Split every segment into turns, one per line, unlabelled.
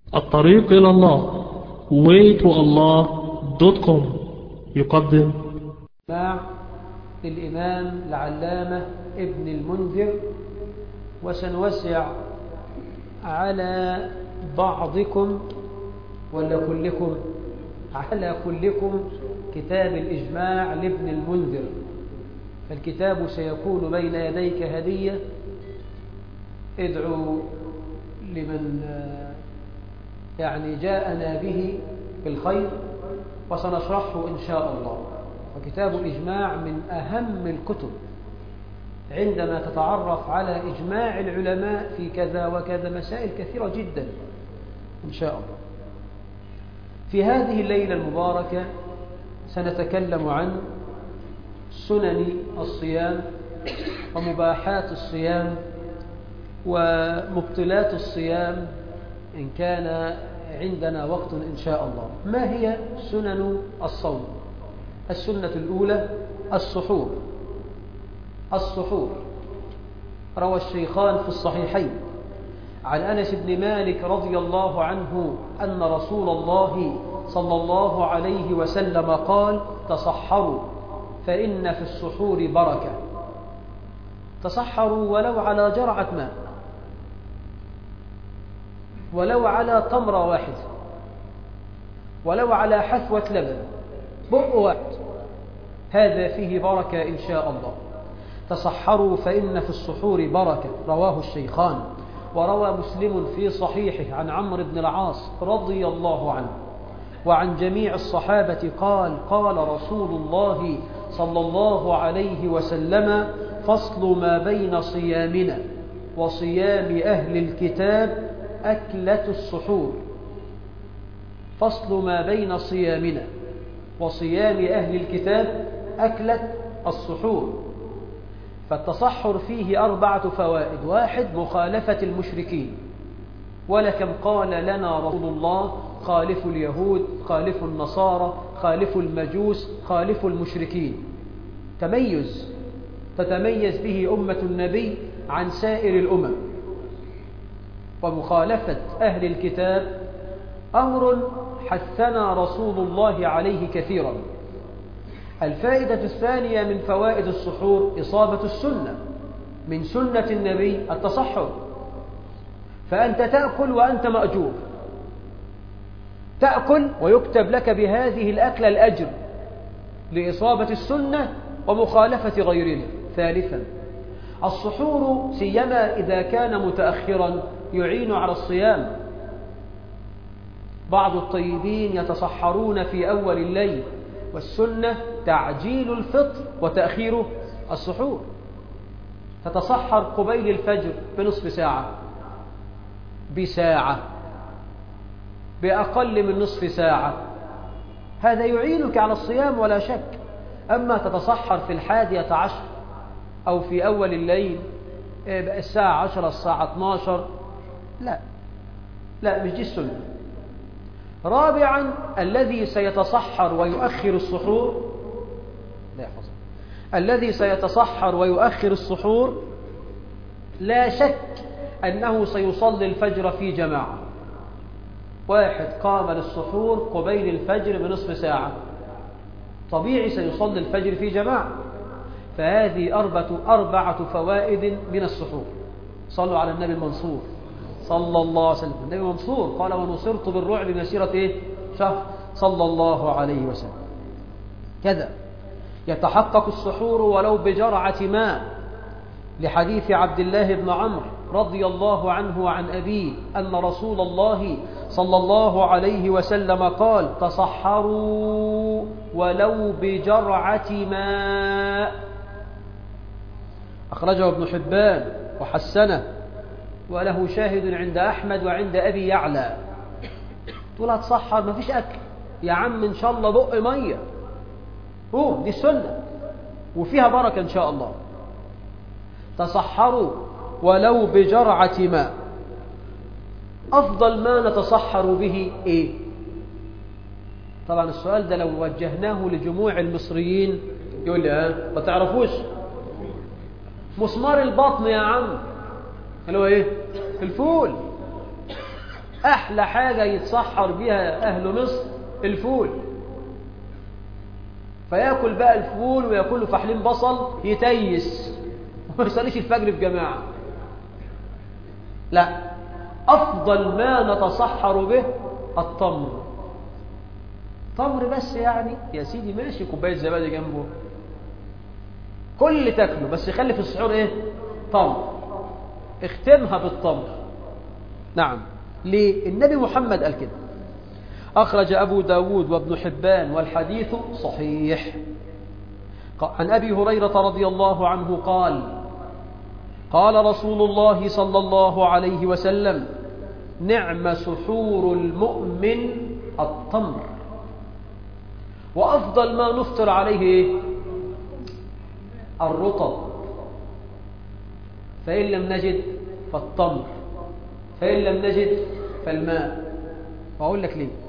الطريق إلى الله waytoallah.com يقدم
مع للإمام العلامة ابن المنذر وسنوسع على بعضكم ولا كلكم على كلكم كتاب الإجماع لابن المنذر فالكتاب سيكون بين يديك هدية ادعو لمن يعني جاءنا به بالخير وسنشرحه إن شاء الله وكتاب الإجماع من أهم الكتب عندما تتعرف على إجماع العلماء في كذا وكذا مسائل كثيرة جدا إن شاء الله في هذه الليلة المباركة سنتكلم عن سنن الصيام ومباحات الصيام ومبطلات الصيام إن كان عندنا وقت إن شاء الله ما هي سنن الصوم السنة الأولى السحور السحور روى الشيخان في الصحيحين عن أنس بن مالك رضي الله عنه أن رسول الله صلى الله عليه وسلم قال تصحروا فإن في السحور بركة تصحروا ولو على جرعة ماء ولو على تمرة واحدة ولو على حثوة لبن بق واحد هذا فيه بركة إن شاء الله تصحروا فإن في السحور بركة رواه الشيخان وروى مسلم في صحيحه عن عمرو بن العاص رضي الله عنه وعن جميع الصحابة قال قال رسول الله صلى الله عليه وسلم فصل ما بين صيامنا وصيام أهل الكتاب أكلة السحور فصل ما بين صيامنا وصيام أهل الكتاب أكلة السحور فالتصحر فيه أربعة فوائد واحد مخالفة المشركين ولكم قال لنا رسول الله خالفوا اليهود خالفوا النصارى خالفوا المجوس خالفوا المشركين تميز تتميز به أمة النبي عن سائر الأمم ومخالفة أهل الكتاب أمر حثنا رسول الله عليه كثيرا الفائدة الثانية من فوائد السحور إصابة السنة من سنة النبي التصحر فأنت تأكل وأنت مأجور تأكل ويكتب لك بهذه الأكلة الأجر لإصابة السنة ومخالفة غيرنا ثالثا السحور سيما إذا كان متأخرا يعين على الصيام بعض الطيبين يتصحرون في أول الليل والسنة تعجيل الفطر وتأخير السحور تتصحر قبيل الفجر بنصف ساعة بساعة بأقل من نصف ساعة هذا يعينك على الصيام ولا شك أما تتصحر في الحادية عشر أو في أول الليل الساعة عشرة الساعة 12 لا لا مش دي السنة رابعا الذي سيتصحر ويؤخر السحور لا يحفظ الذي سيتصحر ويؤخر السحور لا شك أنه سيصلي الفجر في جماعة واحد قام للسحور قبيل الفجر بنصف ساعة طبيعي سيصلي الفجر في جماعة فهذه أربعة, أربعة فوائد من السحور صلوا على النبي المنصور صلى الله عليه وسلم النبي منصور قال ونصرت بالرعب مسيرة إيه؟ شهر صلى الله عليه وسلم كذا يتحقق السحور ولو بجرعة ماء لحديث عبد الله بن عمرو رضي الله عنه وعن أبيه أن رسول الله صلى الله عليه وسلم قال تصحروا ولو بجرعة ماء أخرجه ابن حبان وحسنه وله شاهد عند أحمد وعند أبي يعلى تقول هتصحر ما فيش أكل يا عم إن شاء الله بق مية هو دي السنة وفيها بركة إن شاء الله تصحروا ولو بجرعة ماء أفضل ما نتصحر به إيه طبعا السؤال ده لو وجهناه لجموع المصريين يقول لي ها ما تعرفوش مسمار البطن يا عم اللي هو ايه الفول أحلى حاجة يتسحر بها أهل مصر الفول فياكل بقى الفول وياكل له فحلين بصل يتيس وما يصليش الفجر في جماعة لا أفضل ما نتصحر به التمر تمر بس يعني يا سيدي ماشي كوباية زبادي جنبه كل اللي تاكله بس خلي في السحور ايه تمر اختمها بالتمر نعم ليه النبي محمد قال كده أخرج أبو داود وابن حبان والحديث صحيح عن أبي هريرة رضي الله عنه قال قال رسول الله صلى الله عليه وسلم نعم سحور المؤمن التمر وأفضل ما نفطر عليه الرطب فإن لم نجد فالتمر فإن لم نجد فالماء وأقول لك ليه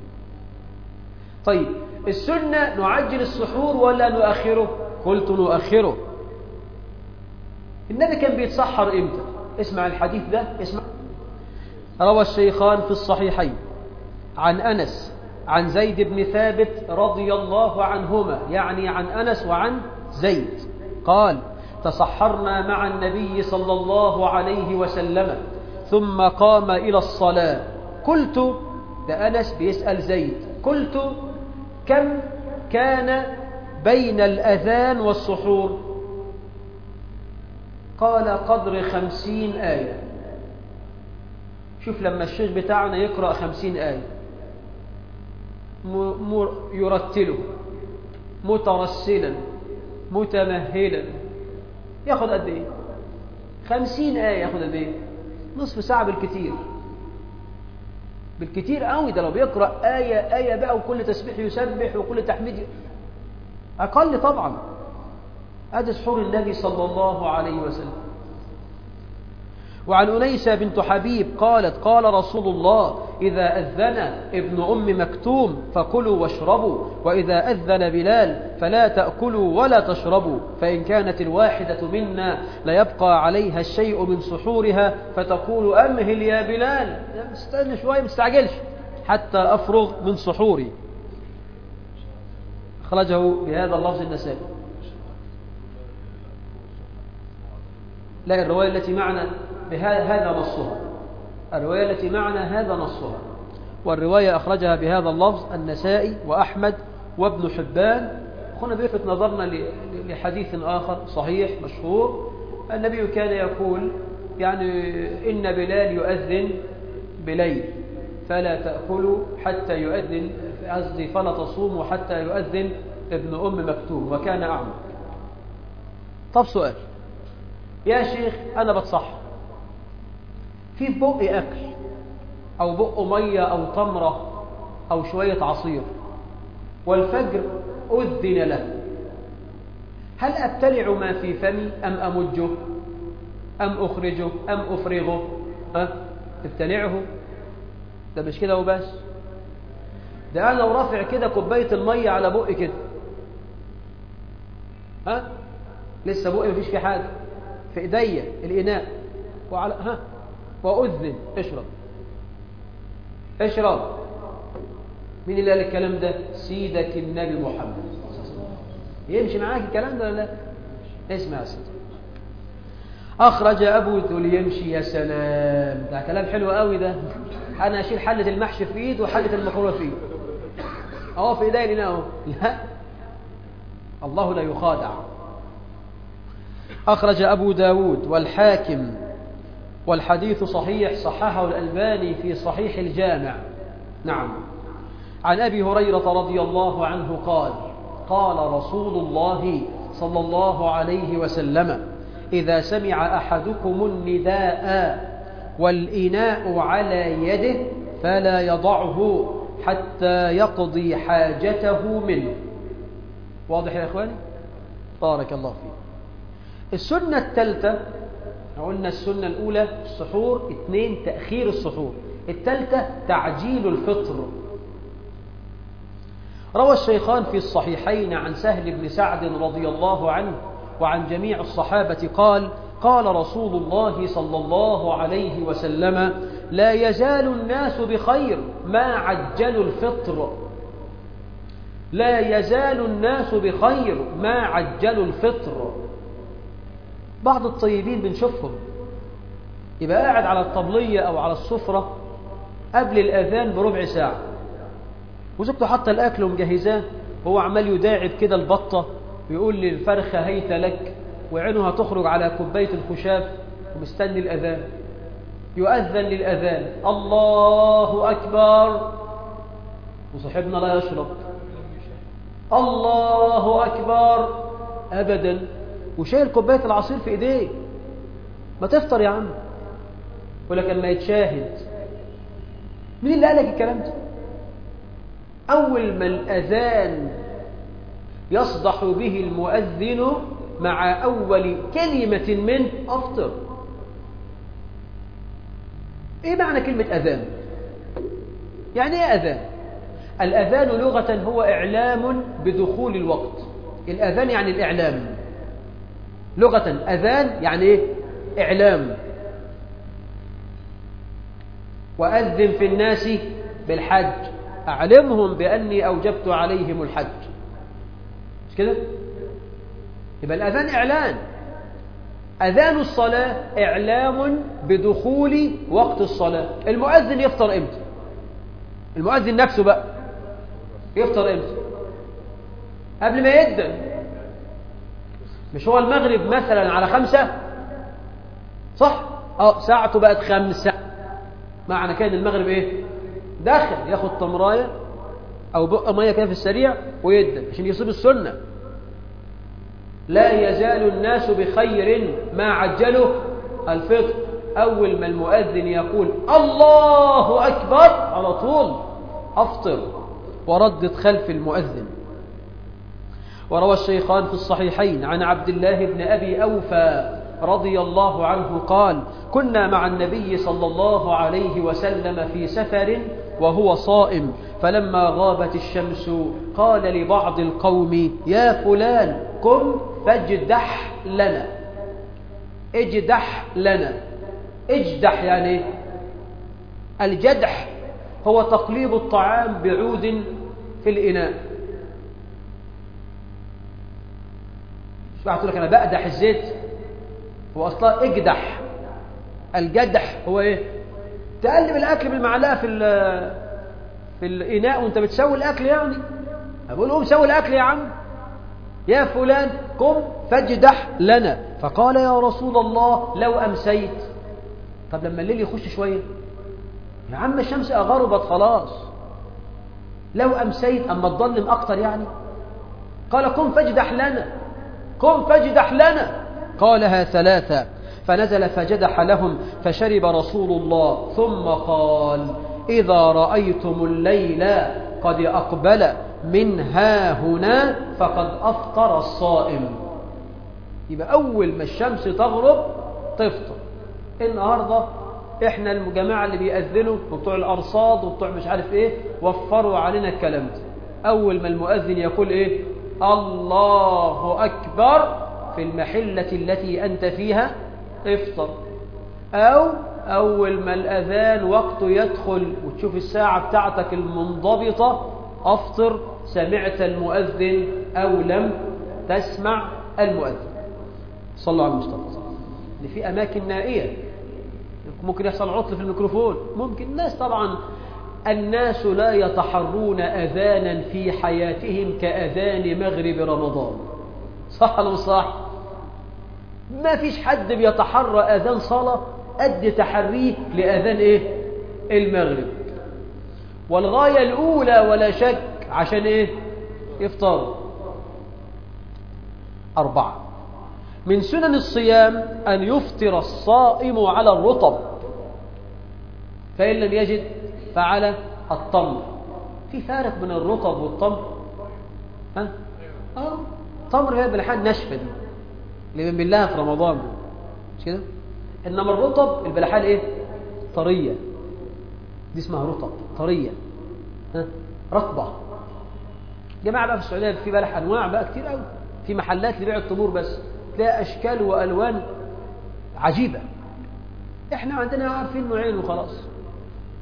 طيب السنة نعجل السحور ولا نؤخره قلت نؤخره النبي كان بيتسحر امتى اسمع الحديث ده اسمع روى الشيخان في الصحيحين عن أنس عن زيد بن ثابت رضي الله عنهما يعني عن أنس وعن زيد قال تصحرنا مع النبي صلى الله عليه وسلم ثم قام إلى الصلاة قلت ده أنس بيسأل زيد قلت كم كان بين الأذان والسحور قال قدر خمسين آية شوف لما الشيخ بتاعنا يقرأ خمسين آية يرتله مترسلا متمهلا ياخد قد ايه خمسين آية ياخد قد ايه نصف ساعة بالكتير بالكتير قوي ده لو بيقرأ آية آية بقى وكل تسبيح يسبح وكل تحميد أقل طبعا هذا سحور النبي صلى الله عليه وسلم وعن أنيسة بنت حبيب قالت قال رسول الله إذا أذن ابن أم مكتوم فكلوا واشربوا وإذا أذن بلال فلا تأكلوا ولا تشربوا فإن كانت الواحدة منا ليبقى عليها الشيء من سحورها فتقول أمهل يا بلال استنى شوية مستعجلش حتى أفرغ من سحوري أخرجه بهذا اللفظ النسائي لا الرواية التي معنا هذا نصها الرواية التي معنا هذا نصها والرواية أخرجها بهذا اللفظ النسائي وأحمد وابن حبان هنا بيلفت نظرنا لحديث آخر صحيح مشهور النبي كان يقول يعني إن بلال يؤذن بليل فلا تأكلوا حتى يؤذن قصدي فلا تصوموا حتى يؤذن ابن أم مكتوم وكان أعمى طب سؤال يا شيخ أنا بتصحر في بقي أكل أو بق مية أو تمرة أو شوية عصير والفجر أذن له هل أبتلع ما في فمي أم أمجه أم أخرجه أم أفرغه ها ابتلعه ده مش كده وبس ده أنا لو رافع كده كوباية المية على بقي كده ها لسه بقي مفيش فيه حاجة في ايديا الإناء وعلى ها وأذن اشرب اشرب مين اللي قال الكلام ده سيدك النبي محمد يمشي معاك الكلام ده ولا لا اسمع يا سيدي أخرج أبو ذل يمشي يا سلام ده كلام حلو قوي ده أنا أشيل حلة المحشي في إيد وحلة المكرونة في إيد أهو في إيدي هنا أهو لا الله لا يخادع أخرج أبو داود والحاكم والحديث صحيح صححه الألباني في صحيح الجامع نعم عن أبي هريرة رضي الله عنه قال قال رسول الله صلى الله عليه وسلم إذا سمع أحدكم النداء والإناء على يده فلا يضعه حتى يقضي حاجته منه واضح يا إخواني بارك الله فيك السنة الثالثة قلنا السنة الأولى السحور اثنين تأخير السحور الثالثة تعجيل الفطر روى الشيخان في الصحيحين عن سهل بن سعد رضي الله عنه وعن جميع الصحابة قال قال رسول الله صلى الله عليه وسلم لا يزال الناس بخير ما عجلوا الفطر لا يزال الناس بخير ما عجلوا الفطر بعض الطيبين بنشوفهم يبقى قاعد على الطبلية أو على السفرة قبل الأذان بربع ساعة وزوجته حاطة الأكل ومجهزاه هو عمال يداعب كده البطة ويقول للفرخة هيت لك وعينه هتخرج على كوباية الخشاف ومستني الأذان يؤذن للأذان الله أكبر وصاحبنا لا يشرب الله أكبر أبدا وشايل كوباية العصير في إيديه ما تفطر يا عم ولكن ما يتشاهد مين اللي قالك الكلام ده أول ما الأذان يصدح به المؤذن مع أول كلمة منه أفطر إيه معنى كلمة أذان يعني إيه أذان الأذان لغة هو إعلام بدخول الوقت الأذان يعني الإعلام لغة أذان يعني إيه إعلام وأذن في الناس بالحج أعلمهم بأني أوجبت عليهم الحج مش كده يبقى الأذان إعلان أذان الصلاة إعلام بدخول وقت الصلاة المؤذن يفطر إمتى المؤذن نفسه بقى يفطر إمتى قبل ما يدن مش هو المغرب مثلا على خمسة صح اه ساعته بقت خمسة معنى كان المغرب ايه داخل ياخد تمراية او بق مية كده في السريع ويدن عشان يصيب السنة لا يزال الناس بخير ما عجلوا الفطر أول ما المؤذن يقول الله أكبر على طول أفطر وردد خلف المؤذن وروى الشيخان في الصحيحين عن عبد الله بن أبي أوفى رضي الله عنه قال كنا مع النبي صلى الله عليه وسلم في سفر وهو صائم فلما غابت الشمس قال لبعض القوم يا فلان قم فاجدح لنا اجدح لنا اجدح يعني الجدح هو تقليب الطعام بعود في الإناء مش بعد لك أنا بأدح الزيت هو أصلا اجدح الجدح هو إيه تقلب الأكل بالمعلقة في في الإناء وأنت بتسوي الأكل يعني أقول قوم سوي الأكل يا عم يا فلان قم فاجدح لنا فقال يا رسول الله لو أمسيت طب لما الليل يخش شوية يا عم الشمس أغربت خلاص لو أمسيت أما تظلم أكتر يعني قال قم فاجدح لنا قم فاجدح لنا قالها ثلاثة فنزل فجدح لهم فشرب رسول الله ثم قال إذا رأيتم الليل قد أقبل من ها هنا فقد أفطر الصائم يبقى أول ما الشمس تغرب تفطر النهاردة احنا الجماعة اللي بيأذنوا وبتوع الأرصاد وبتوع مش عارف ايه وفروا علينا الكلام ده أول ما المؤذن يقول ايه الله أكبر في المحلة التي أنت فيها افطر أو أول ما الأذان وقته يدخل وتشوف الساعة بتاعتك المنضبطة أفطر سمعت المؤذن أو لم تسمع المؤذن صلوا على المصطفى اللي في أماكن نائية ممكن يحصل عطل في الميكروفون ممكن الناس طبعا الناس لا يتحرون أذانا في حياتهم كأذان مغرب رمضان صح ولا مش صح ما فيش حد بيتحرى أذان صلاة قد تحريه لأذان إيه المغرب والغاية الأولى ولا شك عشان إيه يفطر أربعة من سنن الصيام أن يفطر الصائم على الرطب فإن لم يجد فعلى التمر في فارق بين الرطب والتمر ها اه تمر هي بلحان ناشفه دي اللي بنبلها في رمضان مش كده انما الرطب البلحان ايه طريه دي اسمها رطب طريه ها رطبه جماعه بقى في السعوديه في بلح انواع بقى كتير قوي في محلات لبيع التمور بس تلاقي اشكال والوان عجيبه احنا عندنا عارفين نوعين وخلاص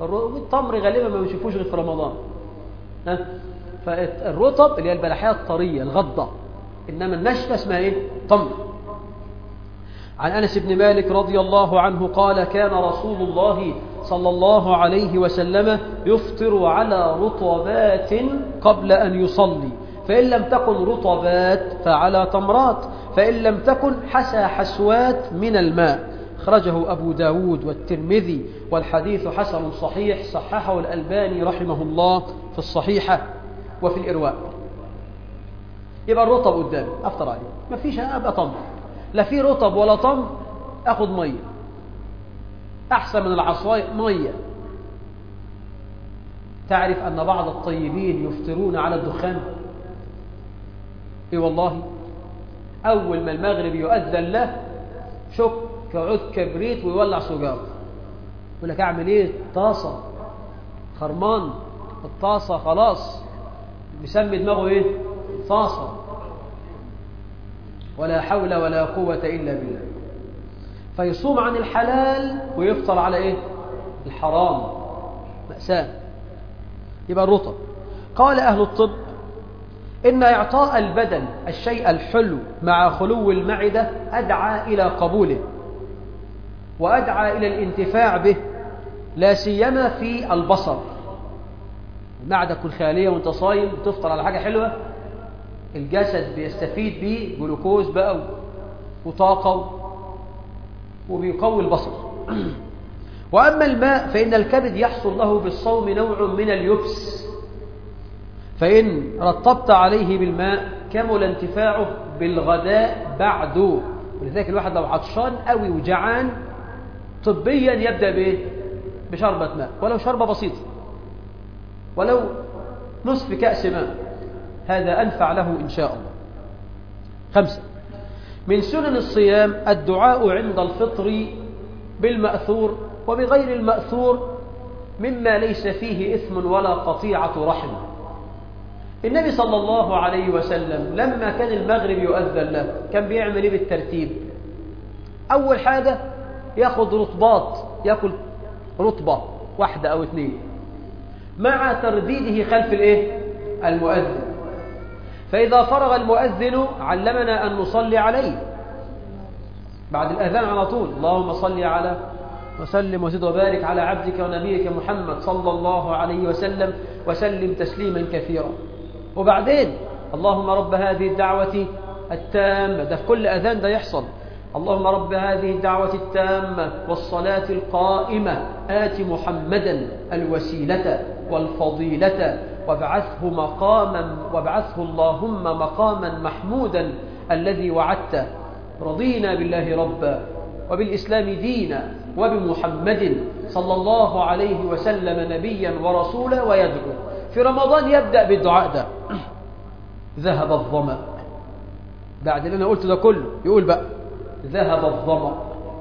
التمر غالبا ما بنشوفوش غير في رمضان ها فالرطب اللي هي البلحية الطرية الغضة إنما النشفة اسمها إيه؟ تمر عن أنس بن مالك رضي الله عنه قال كان رسول الله صلى الله عليه وسلم يفطر على رطبات قبل أن يصلي فإن لم تكن رطبات فعلى تمرات فإن لم تكن حسى حسوات من الماء خرجه أبو داود والترمذي والحديث حسن صحيح صححه الألباني رحمه الله في الصحيحة وفي الإرواء يبقى الرطب قدامي أفطر عليه ما فيش أبقى تمر لا في رطب ولا تمر أخذ مية أحسن من العصاية مية تعرف أن بعض الطيبين يفطرون على الدخان إيه والله أول ما المغرب يؤذن له شك عود كبريت ويولع سجار يقول لك أعمل إيه طاسة خرمان الطاسة خلاص مسمي دماغه إيه طاسة ولا حول ولا قوة إلا بالله فيصوم عن الحلال ويفطر على إيه الحرام مأساة يبقى الرطب قال أهل الطب إن إعطاء البدن الشيء الحلو مع خلو المعدة أدعى إلى قبوله وأدعى إلى الانتفاع به لا سيما في البصر المعدة تكون خالية وانت صايم تفطر على حاجة حلوة الجسد بيستفيد بيه جلوكوز بقى وطاقة وبيقوي البصر وأما الماء فإن الكبد يحصل له بالصوم نوع من اليبس فإن رطبت عليه بالماء كمل انتفاعه بالغداء بعده ولذلك الواحد لو عطشان قوي وجعان طبيا يبدأ بإيه؟ بشربة ماء ولو شربة بسيطة ولو نصف كأس ماء هذا أنفع له إن شاء الله خمسة من سنن الصيام الدعاء عند الفطر بالمأثور وبغير المأثور مما ليس فيه إثم ولا قطيعة رحم النبي صلى الله عليه وسلم لما كان المغرب يؤذن له كان بيعمل ايه بالترتيب أول حاجة ياخد رطبات ياكل رطبة واحدة أو اثنين مع ترديده خلف الايه المؤذن فإذا فرغ المؤذن علمنا أن نصلي عليه بعد الأذان على طول اللهم صل على وسلم وزد وبارك على عبدك ونبيك محمد صلى الله عليه وسلم وسلم تسليما كثيرا وبعدين اللهم رب هذه الدعوة التامة ده في كل أذان ده يحصل اللهم رب هذه الدعوة التامة والصلاة القائمة آت محمدا الوسيلة والفضيلة وابعثه مقاما وابعثه اللهم مقاما محمودا الذي وعدته رضينا بالله ربا وبالإسلام دينا وبمحمد صلى الله عليه وسلم نبيا ورسولا ويدعو في رمضان يبدأ بالدعاء ده ذهب الظمأ بعد اللي أنا قلت ده كله يقول بقى ذهب الظمأ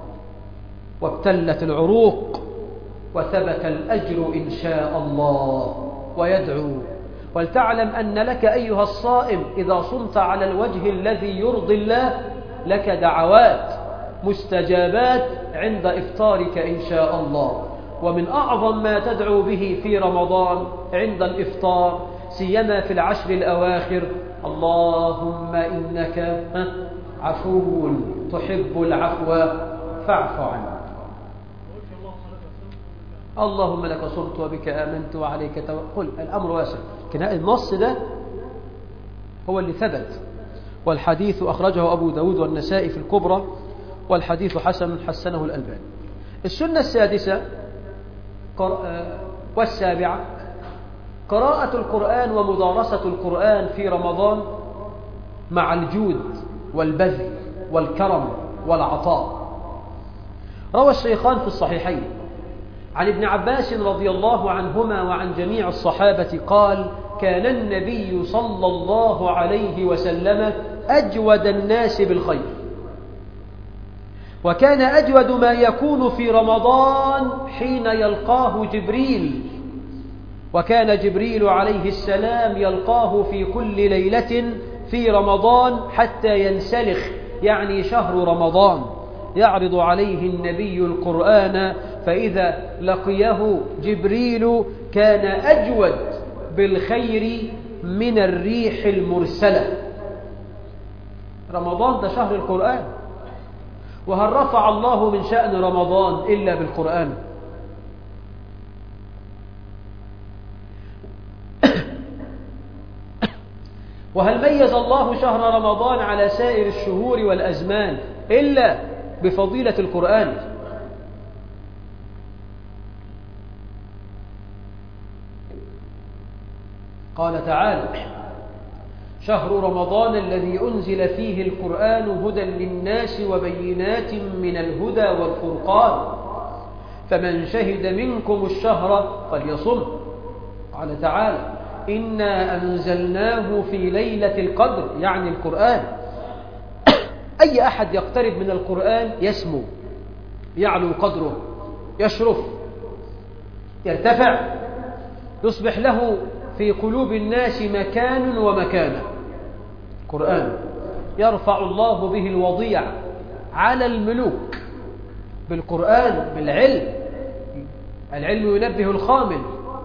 وابتلت العروق وثبت الأجر إن شاء الله ويدعو ولتعلم أن لك أيها الصائم إذا صمت على الوجه الذي يرضي الله لك دعوات مستجابات عند إفطارك إن شاء الله ومن أعظم ما تدعو به في رمضان عند الإفطار سيما في العشر الأواخر اللهم إنك عفو تحب العفو فاعف عني اللهم لك صرت وبك آمنت وعليك توكل الأمر واسع لكن النص ده هو اللي ثبت والحديث أخرجه أبو داود والنسائي في الكبرى والحديث حسن حسنه الألباني السنة السادسة والسابعة قراءة القرآن ومدارسة القرآن في رمضان مع الجود والبذل والكرم والعطاء روى الشيخان في الصحيحين عن ابن عباس رضي الله عنهما وعن جميع الصحابة قال كان النبي صلى الله عليه وسلم أجود الناس بالخير وكان أجود ما يكون في رمضان حين يلقاه جبريل وكان جبريل عليه السلام يلقاه في كل ليلة في رمضان حتى ينسلخ يعني شهر رمضان يعرض عليه النبي القرآن فإذا لقيه جبريل كان أجود بالخير من الريح المرسلة رمضان ده شهر القرآن وهل رفع الله من شأن رمضان إلا بالقرآن وهل ميز الله شهر رمضان على سائر الشهور والأزمان إلا بفضيلة القرآن قال تعالى شهر رمضان الذي أنزل فيه القرآن هدى للناس وبينات من الهدى والفرقان فمن شهد منكم الشهر فليصم قال تعالى إنا أنزلناه في ليلة القدر يعني القرآن أي أحد يقترب من القرآن يسمو يعلو قدره يشرف يرتفع يصبح له في قلوب الناس مكان ومكانة قرآن يرفع الله به الوضيع على الملوك بالقرآن بالعلم العلم ينبه الخامل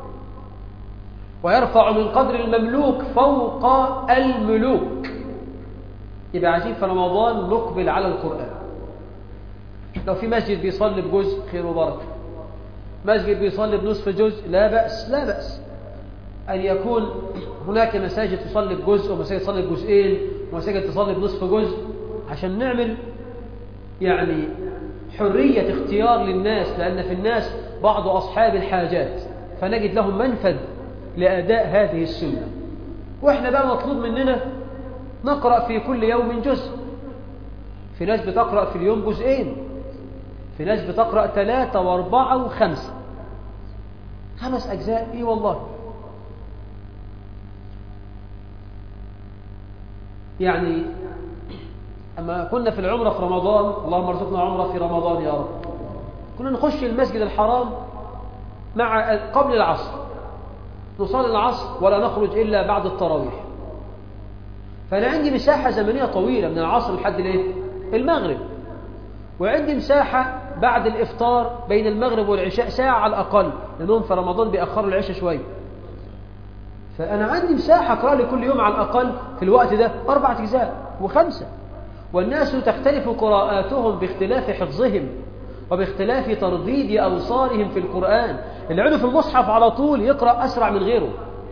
ويرفع من قدر المملوك فوق الملوك يبقى عايزين في رمضان نقبل على القرآن لو في مسجد بيصلي بجزء خير وبركة مسجد بيصلي بنصف جزء لا بأس لا بأس أن يكون هناك مساجد تصلي بجزء ومساجد تصلي بجزئين ومساجد تصلي بنصف جزء عشان نعمل يعني حرية اختيار للناس لأن في الناس بعض أصحاب الحاجات فنجد لهم منفذ لأداء هذه السنة وإحنا بقى مطلوب مننا نقرأ في كل يوم جزء في ناس بتقرأ في اليوم جزئين في ناس بتقرأ ثلاثة وأربعة وخمسة خمس أجزاء إيه والله يعني أما كنا في العمرة في رمضان اللهم ارزقنا عمرة في رمضان يا رب كنا نخش المسجد الحرام مع قبل العصر نصلي العصر ولا نخرج إلا بعد التراويح فأنا عندي مساحة زمنية طويلة من العصر لحد الايه؟ المغرب وعندي مساحة بعد الإفطار بين المغرب والعشاء ساعة على الأقل لأنهم في رمضان بيأخروا العشاء شوية فأنا عندي مساحة أقرأ لي كل يوم على الأقل في الوقت ده أربعة أجزاء وخمسة والناس تختلف قراءاتهم باختلاف حفظهم وباختلاف ترديد أوصارهم في القرآن اللي عنده في المصحف على طول يقرأ أسرع من غيره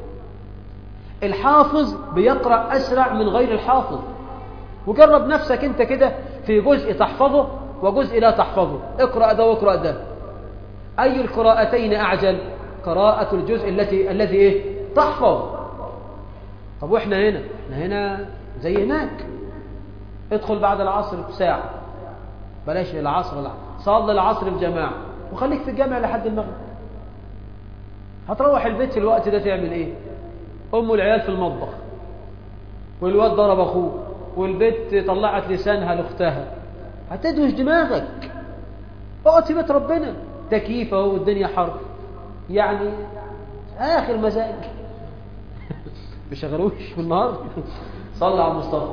الحافظ بيقرأ أسرع من غير الحافظ وجرب نفسك أنت كده في جزء تحفظه وجزء لا تحفظه اقرأ ده واقرأ ده أي القراءتين أعجل قراءة الجزء التي الذي إيه تحفظ طب وإحنا هنا احنا هنا زي هناك ادخل بعد العصر بساعة بلاش العصر لا صلي العصر بجماعة وخليك في الجامع لحد المغرب هتروح البيت في الوقت ده تعمل ايه ام العيال في المطبخ والواد ضرب اخوه والبنت طلعت لسانها لاختها هتدوش دماغك اقعد في بيت ربنا تكييف اهو والدنيا حر يعني اخر مزاج بيشغلوش في النهار صلى على المصطفى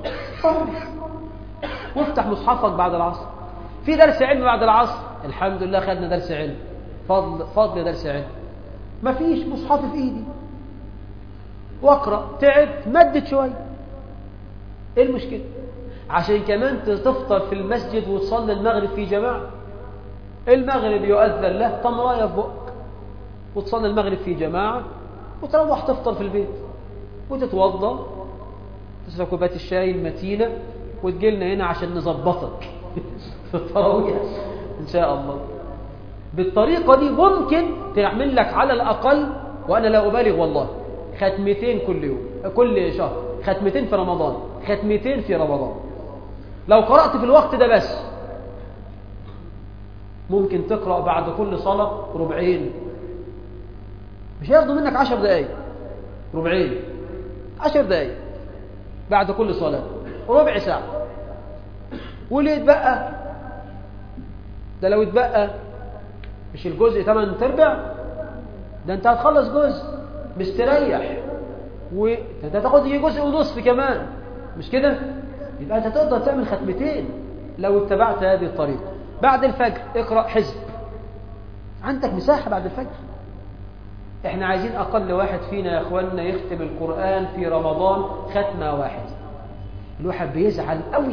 وافتح مصحفك بعد العصر في درس علم بعد العصر الحمد لله خدنا درس علم فضل فضل درس علم مفيش مصحف في ايدي واقرا تعب مدد شويه ايه المشكله عشان كمان تفطر في المسجد وتصلي المغرب في جماعه المغرب يؤذن له تمرايه في بقك وتصلي المغرب في جماعه وتروح تفطر في البيت وتتوضا تشرب كوبايه الشاي المتينه وتجي لنا هنا عشان نظبطك في التراويح ان شاء الله بالطريقه دي ممكن تعمل لك على الاقل وانا لا ابالغ والله ختمتين كل يوم كل شهر ختمتين في رمضان ختمتين في رمضان لو قرات في الوقت ده بس ممكن تقرا بعد كل صلاه ربعين مش هياخدوا منك عشر دقايق ربعين عشر دقايق بعد كل صلاة ربع ساعة واللي يتبقى ده لو يتبقى مش الجزء 8 تربع ده انت هتخلص جزء مستريح وانت هتاخد يجي جزء ونصف كمان مش كده يبقى انت تقدر تعمل ختمتين لو اتبعت هذه الطريقة بعد الفجر اقرأ حزب عندك مساحة بعد الفجر احنا عايزين أقل واحد فينا يا أخواننا يختم القرآن في رمضان ختمة واحدة الواحد بيزعل قوي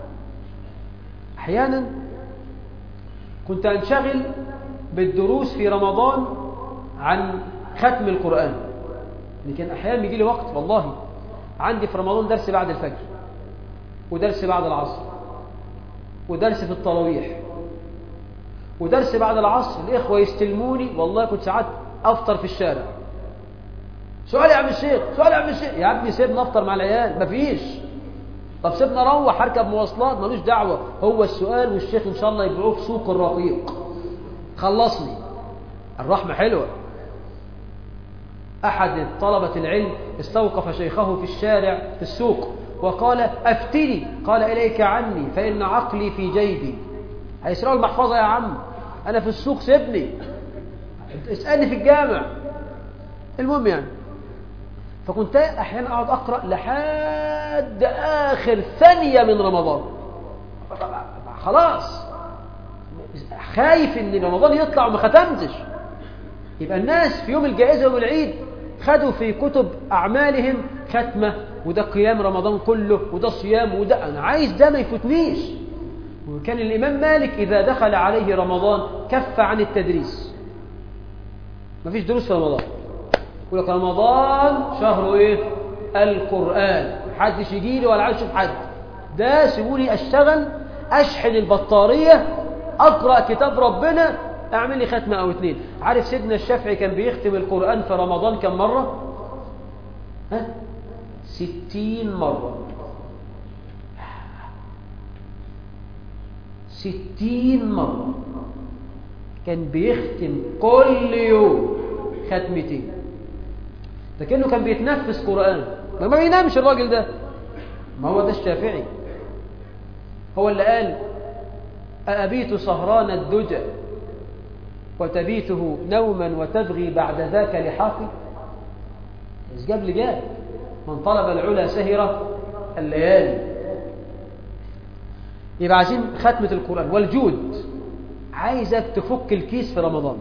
أحيانا كنت أنشغل بالدروس في رمضان عن ختم القرآن لكن أحيانا بيجي لي وقت والله عندي في رمضان درس بعد الفجر ودرس بعد العصر ودرس في التراويح ودرس بعد العصر الإخوة يستلموني والله كنت ساعات أفطر في الشارع سؤال يا عم الشيخ سؤال يا عم الشيخ يا ابني سيبنا أفطر مع العيال مفيش طب سيبنا أروح أركب مواصلات ملوش دعوة هو السؤال والشيخ إن شاء الله يبيعوه في سوق الرقيق خلصني الرحمة حلوة أحد طلبة العلم استوقف شيخه في الشارع في السوق وقال أفتني قال إليك عني فإن عقلي في جيبي هيسرقوا المحفظة يا عم أنا في السوق سيبني اسألني في الجامع المهم يعني فكنت أحيانا أقعد أقرأ لحد آخر ثانية من رمضان خلاص خايف ان رمضان يطلع وما ختمتش يبقى الناس في يوم الجائزة والعيد خدوا في كتب أعمالهم ختمة وده قيام رمضان كله وده صيام وده أنا عايز ده ما يفوتنيش وكان الإمام مالك إذا دخل عليه رمضان كف عن التدريس مفيش دروس في رمضان يقول لك رمضان شهر إيه القرآن محدش يجي لي ولا عايز اشوف حد ده سيبوني أشتغل أشحن البطارية أقرأ كتاب ربنا أعمل لي ختمة أو اتنين عارف سيدنا الشافعي كان بيختم القرآن في رمضان كم مرة ها ستين مرة ستين مرة كان بيختم كل يوم ختمتين ده كأنه كان بيتنفس قرآن ما ما بينامش الراجل ده ما هو ده الشافعي هو اللي قال أأبيت سهران الدجى وتبيته نوما وتبغي بعد ذاك لحاقي بس جاب لي جاب من طلب العلا سهرة الليالي يبقى عايزين ختمة القرآن والجود عايزك تفك الكيس في رمضان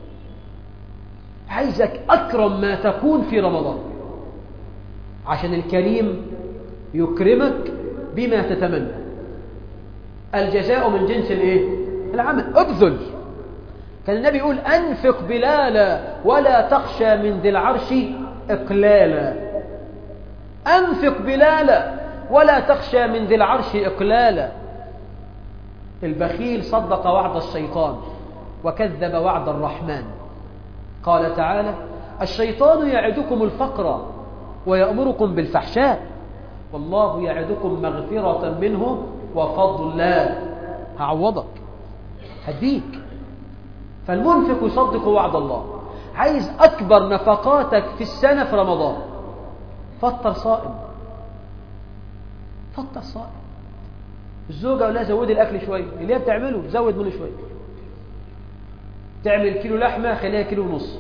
عايزك أكرم ما تكون في رمضان عشان الكريم يكرمك بما تتمنى الجزاء من جنس الايه العمل ابذل كان النبي يقول أنفق بلالا ولا تخشى من ذي العرش إقلالا أنفق بلالا ولا تخشى من ذي العرش إقلالا البخيل صدق وعد الشيطان وكذب وعد الرحمن قال تعالى الشيطان يعدكم الفقر ويأمركم بالفحشاء والله يعدكم مغفرة منه وفضلا هعوضك هديك فالمنفق يصدق وعد الله عايز أكبر نفقاتك في السنة في رمضان فطر صائم فطر صائم الزوجة ولا زودي الأكل شوية اللي هي بتعمله زود منه شوية تعمل كيلو لحمة خليها كيلو ونص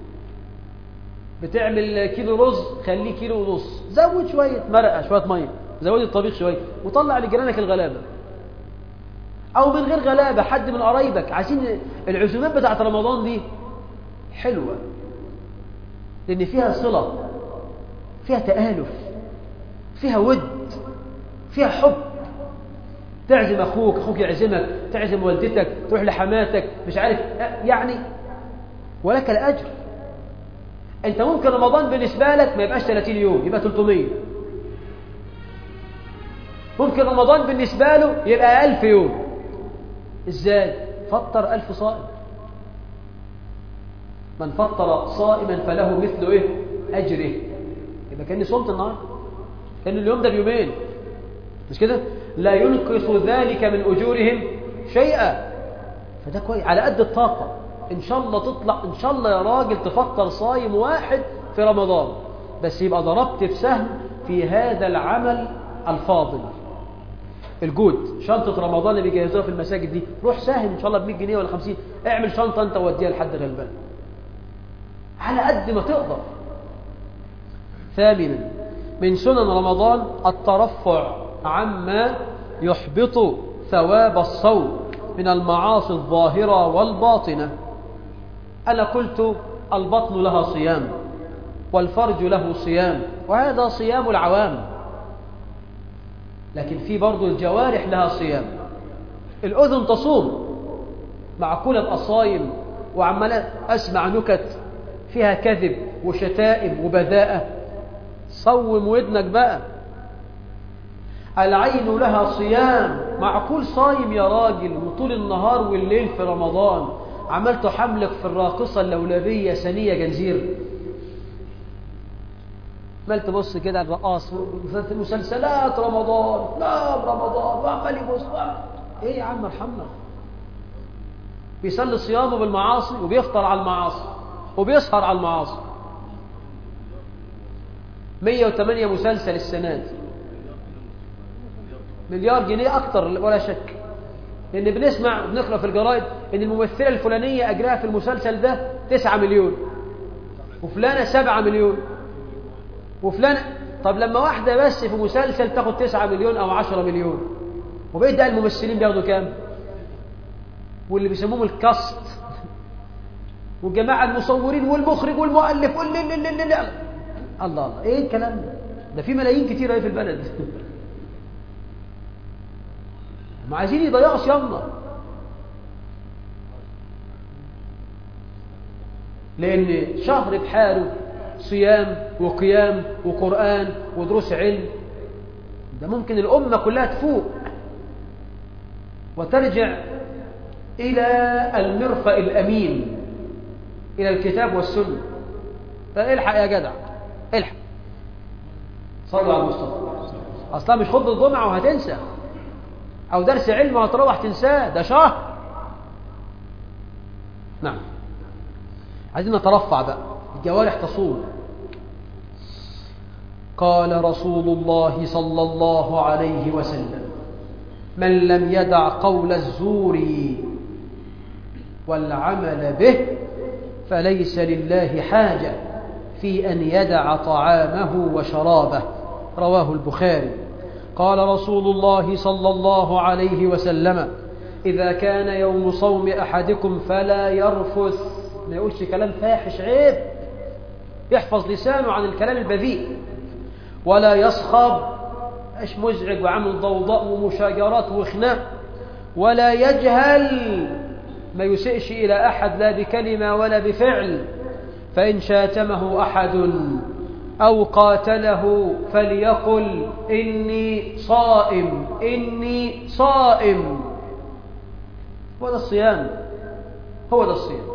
بتعمل كيلو رز خليه كيلو ونص زود شوية مرقة شوية مية زود الطبيخ شوية وطلع لجيرانك الغلابة أو من غير غلابة حد من قرايبك عايزين العزومات بتاعت رمضان دي حلوة لأن فيها صلة فيها تآلف فيها ود فيها حب تعزم أخوك أخوك يعزمك تعزم والدتك تروح لحماتك مش عارف يعني ولك الأجر أنت ممكن رمضان بالنسبة لك ما يبقاش 30 يوم يبقى 300 ممكن رمضان بالنسبة له يبقى ألف يوم إزاي فطر ألف صائم من فطر صائما فله مثل إيه أجره يبقى كأني صمت النهارده كأن اليوم ده بيومين مش كده لا ينقص ذلك من أجورهم شيئا فده كويس على قد الطاقة إن شاء الله تطلع إن شاء الله يا راجل تفطر صايم واحد في رمضان بس يبقى ضربت في سهم في هذا العمل الفاضل الجود شنطة رمضان اللي بيجهزوها في المساجد دي روح ساهم إن شاء الله ب 100 جنيه ولا 50 اعمل شنطة أنت وديها لحد غلبان على قد ما تقدر ثامنا من سنن رمضان الترفع عما يحبط ثواب الصوم من المعاصي الظاهرة والباطنة أنا قلت البطن لها صيام والفرج له صيام وهذا صيام العوام لكن في برضو الجوارح لها صيام الأذن تصوم مع كل الأصايم وعمال أسمع نكت فيها كذب وشتائم وبذاءة صوم ودنك بقى العين لها صيام مع كل صايم يا راجل وطول النهار والليل في رمضان عملت حملك في الراقصة اللولبية سنية جنزير عمال تبص كده على الرقاص مسلسلات رمضان لا رمضان وعمال يبص ايه يا عم ارحمنا بيصلي صيامه بالمعاصي وبيفطر على المعاصي وبيسهر على المعاصي 108 مسلسل السنة دي مليار جنيه أكتر ولا شك لأن بنسمع بنقرأ في الجرائد إن الممثلة الفلانية أجرها في المسلسل ده 9 مليون وفلانة 7 مليون وفلانة طب لما واحدة بس في مسلسل تاخد 9 مليون أو 10 مليون وبقيت ده الممثلين بياخدوا كام؟ واللي بيسموهم الكاست والجماعة المصورين والمخرج والمؤلف واللي اللي اللي اللي الله الله ايه الكلام ده ده في ملايين كتير اهي في البلد هم عايزين يضيعوا صيامنا لان شهر بحاله صيام وقيام وقرآن ودروس علم ده ممكن الأمة كلها تفوق وترجع إلى المرفأ الأمين إلى الكتاب والسنة فالحق يا جدع الحق صلوا على المصطفى أصلا مش خطبة الجمعة وهتنسى أو درس علم وهتروح تنساه ده شهر نعم عايزين نترفع بقى الجوارح تصوم قال رسول الله صلى الله عليه وسلم من لم يدع قول الزور والعمل به فليس لله حاجة في أن يدع طعامه وشرابه رواه البخاري قال رسول الله صلى الله عليه وسلم إذا كان يوم صوم أحدكم فلا يرفث ما يقولش كلام فاحش عيب يحفظ لسانه عن الكلام البذيء ولا يصخب ايش مزعج وعمل ضوضاء ومشاجرات وخناق ولا يجهل ما يسئش إلى أحد لا بكلمة ولا بفعل فإن شاتمه أحد أو قاتله فليقل إني صائم إني صائم هو ده الصيام هو ده الصيام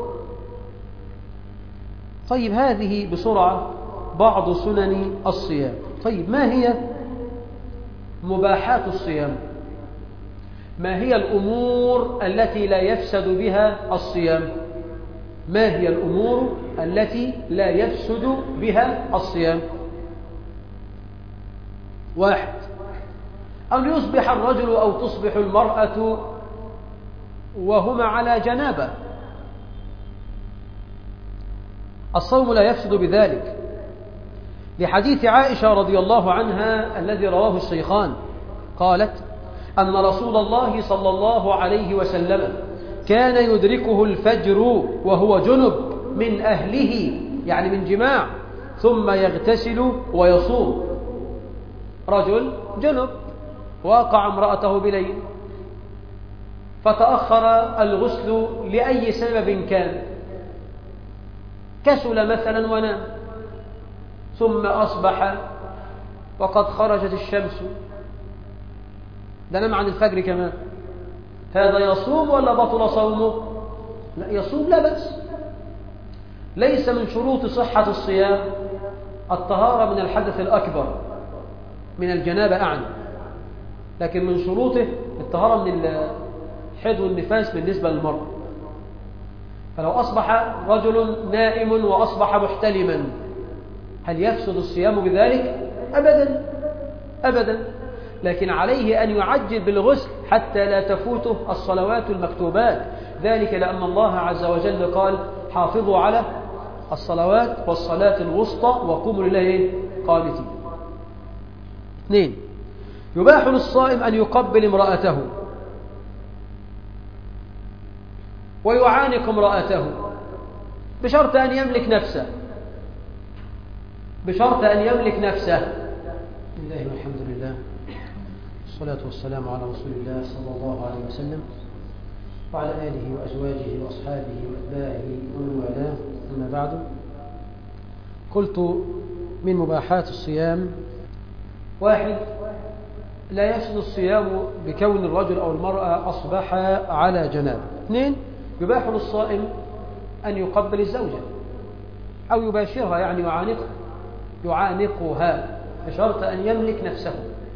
طيب هذه بسرعة بعض سنن الصيام طيب ما هي مباحات الصيام ما هي الأمور التي لا يفسد بها الصيام ما هي الأمور التي لا يفسد بها الصيام واحد أن يصبح الرجل أو تصبح المرأة وهما على جنابة الصوم لا يفسد بذلك لحديث عائشة رضي الله عنها الذي رواه الشيخان قالت أن رسول الله صلى الله عليه وسلم كان يدركه الفجر وهو جنب من أهله يعني من جماع ثم يغتسل ويصوم رجل جنب واقع امرأته بليل فتأخر الغسل لأي سبب كان كسل مثلا ونام ثم أصبح وقد خرجت الشمس ده نام عن الفجر كمان هذا يصوم ولا بطل صومه لا يصوم لا بأس ليس من شروط صحة الصيام الطهارة من الحدث الأكبر من الجنابة أعني لكن من شروطه الطهارة من الحيض والنفاس بالنسبة للمرأة فلو أصبح رجل نائم وأصبح محتلما هل يفسد الصيام بذلك؟ أبدا أبدا لكن عليه أن يعجل بالغسل حتى لا تفوته الصلوات المكتوبات ذلك لأن الله عز وجل قال حافظوا على الصلوات والصلاة الوسطى وقوموا لله قانتين اثنين يباح للصائم أن يقبل امرأته ويعانق امرأته بشرط أن يملك نفسه بشرط أن يملك نفسه لله والحمد لله والصلاة والسلام على رسول الله صلى الله عليه وسلم وعلى آله وأزواجه وأصحابه وأتباعه ومن والاه أما بعد قلت من مباحات الصيام واحد لا يفسد الصيام بكون الرجل أو المرأة أصبح على جناب اثنين يباح للصائم أن يقبل الزوجة أو يباشرها يعني يعانقها يعانقها بشرط أن يملك نفسه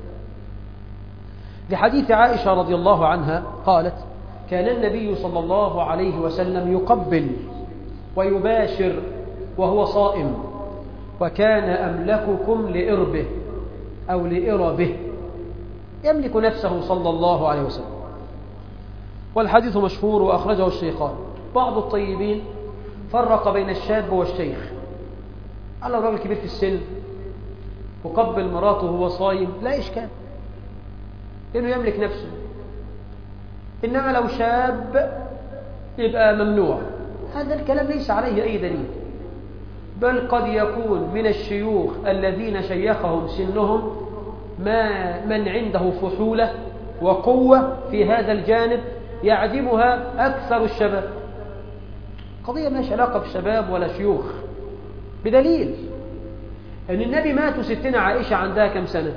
لحديث عائشة رضي الله عنها قالت كان النبي صلى الله عليه وسلم يقبل ويباشر وهو صائم وكان أملككم لإربه أو لإربه يملك نفسه صلى الله عليه وسلم والحديث مشهور وأخرجه الشيخان بعض الطيبين فرق بين الشاب والشيخ قال لو راجل كبير في السن وقبل مراته وهو صايم لا إشكال لأنه يملك نفسه إنما لو شاب يبقى ممنوع هذا الكلام ليس عليه أي دليل بل قد يكون من الشيوخ الذين شيخهم سنهم ما من عنده فحولة وقوة في هذا الجانب يعدمها أكثر الشباب قضية مالهاش علاقة بالشباب ولا شيوخ بدليل أن النبي مات ستنا عائشة عندها كم سنة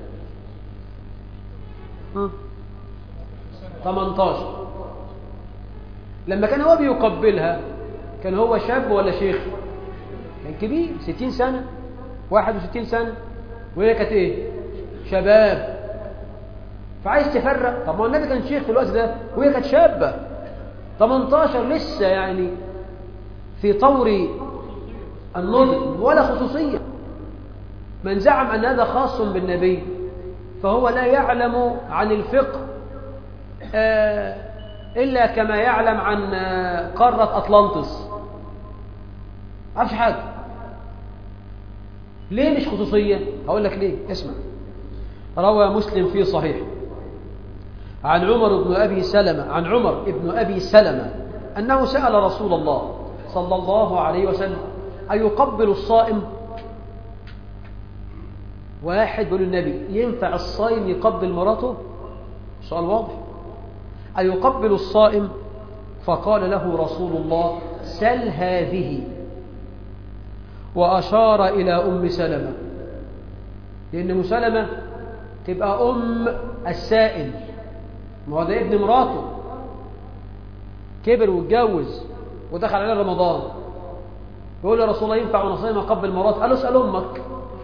18 لما كان هو بيقبلها كان هو شاب ولا شيخ كان كبير 60 سنة 61 سنة وهي كانت ايه شباب فعايز تفرق طب ما النبي كان شيخ في الوقت ده وهي كانت شابة 18 لسه يعني في طور النضج ولا خصوصية من زعم أن هذا خاص بالنبي فهو لا يعلم عن الفقه إلا كما يعلم عن قارة أطلانتس عارفش حاجة ليه مش خصوصية هقول لك ليه اسمع روى مسلم في صحيح عن عمر بن أبي سلمة عن عمر بن أبي سلمة أنه سأل رسول الله صلى الله عليه وسلم أيقبل الصائم واحد يقول النبي ينفع الصائم يقبل مراته سؤال واضح أيقبل الصائم فقال له رسول الله سل هذه وأشار إلى أم سلمة لأن أم سلمة تبقى أم السائل ما هو ده ابن مراته كبر واتجوز ودخل عليه رمضان يقول يا رسول الله ينفع وانا صايم اقبل مرات قال له اسال امك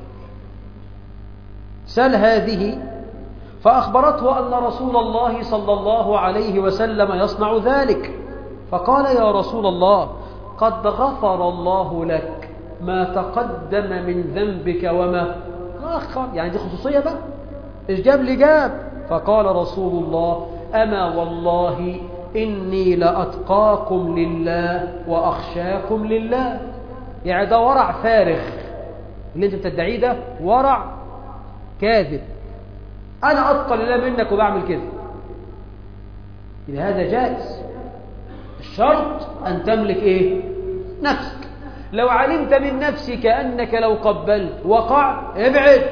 سل هذه فاخبرته ان رسول الله صلى الله عليه وسلم يصنع ذلك فقال يا رسول الله قد غفر الله لك ما تقدم من ذنبك وما تاخر يعني دي خصوصيه بقى ايش جاب لي جاب فقال رسول الله اما والله إني لأتقاكم لله وأخشاكم لله يعني ده ورع فارغ اللي انت بتدعيه ده ورع كاذب أنا أتقى لله منك وبعمل كده إذا هذا جائز الشرط أن تملك إيه نفسك لو علمت من نفسك أنك لو قبلت وقع ابعد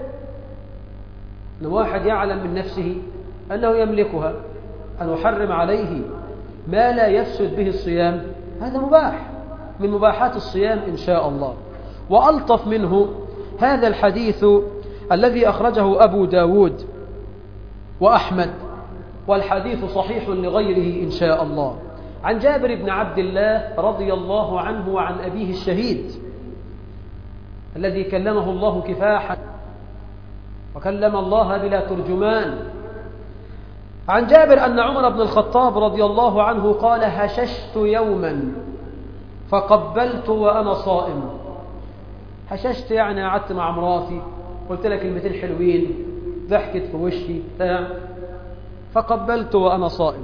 لو واحد يعلم من نفسه أنه يملكها أن أحرم عليه ما لا يفسد به الصيام هذا مباح من مباحات الصيام إن شاء الله وألطف منه هذا الحديث الذي أخرجه أبو داود وأحمد والحديث صحيح لغيره إن شاء الله عن جابر بن عبد الله رضي الله عنه وعن أبيه الشهيد الذي كلمه الله كفاحا وكلم الله بلا ترجمان عن جابر أن عمر بن الخطاب رضي الله عنه قال هششت يوما فقبلت وأنا صائم هششت يعني قعدت مع مراتي قلت لها كلمتين حلوين ضحكت في وشي بتاع فقبلت وأنا صائم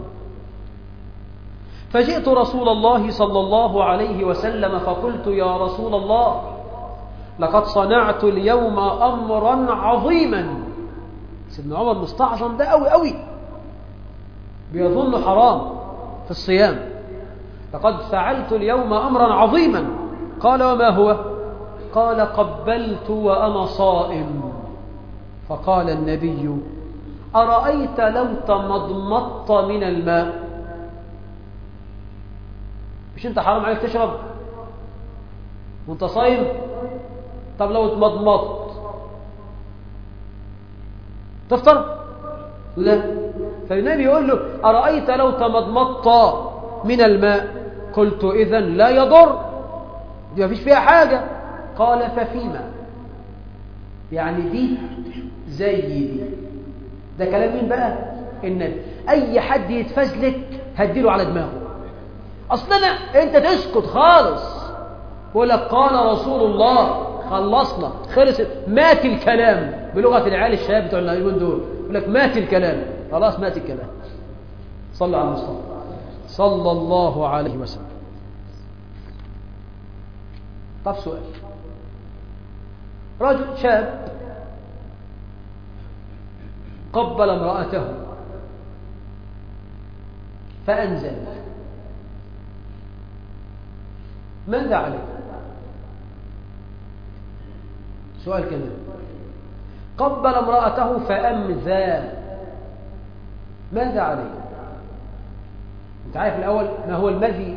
فجئت رسول الله صلى الله عليه وسلم فقلت يا رسول الله لقد صنعت اليوم أمرا عظيما سيدنا عمر مستعظم ده قوي قوي بيظن حرام في الصيام لقد فعلت اليوم أمرا عظيما قال وما هو قال قبلت وأنا صائم فقال النبي أرأيت لو تمضمضت من الماء مش انت حرام عليك تشرب وانت صايم طب لو اتمضمضت تفطر لا فالنبي يقول له أرأيت لو تمضمضت من الماء قلت إذا لا يضر دي ما فيش فيها حاجة قال ففيما يعني دي زي دي ده كلام مين بقى النبي أي حد يتفزلك هديله على دماغه أصلنا أنت تسكت خالص يقول لك قال رسول الله خلصنا خلصت مات الكلام بلغة العيال الشباب بتوع اليومين دول يقول لك مات الكلام خلاص مات الكلام صلى على المصطفى صلى الله عليه وسلم طب سؤال رجل شاب قبل امرأته فأنزل ماذا عليه سؤال كمان قبل امرأته فأمذى ماذا عليه انت عارف الأول ما هو المذي